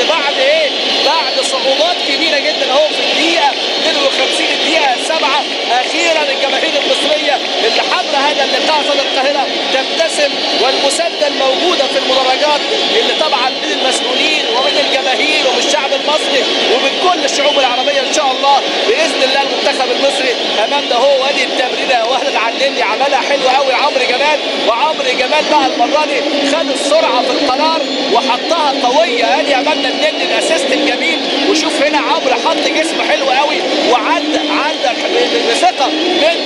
بعد ايه بعد صعوبات كبيره جدا اهو في الدقيقه 52 الدقيقه 7 اخيرا الجماهير المصريه اللي حضر هذا اللقاء في القاهره تبتسم والمسانده الموجوده في المدرجات اللي طبعا من المسؤولين ومن الجماهير ومن الشعب المصري ومن كل الشعوب العربيه ان شاء الله باذن الله المنتخب المصري امامنا هو وادي التمريره واحد العدلي عملها حلو قوي عمرو جمال وعمرو جمال بقى المره دي خد السرعه في القرار وحطها قويه ادي امامنا النني الاسيست الجميل وشوف هنا عمرو حط جسمه حلو قوي وعدى عندك بثقه من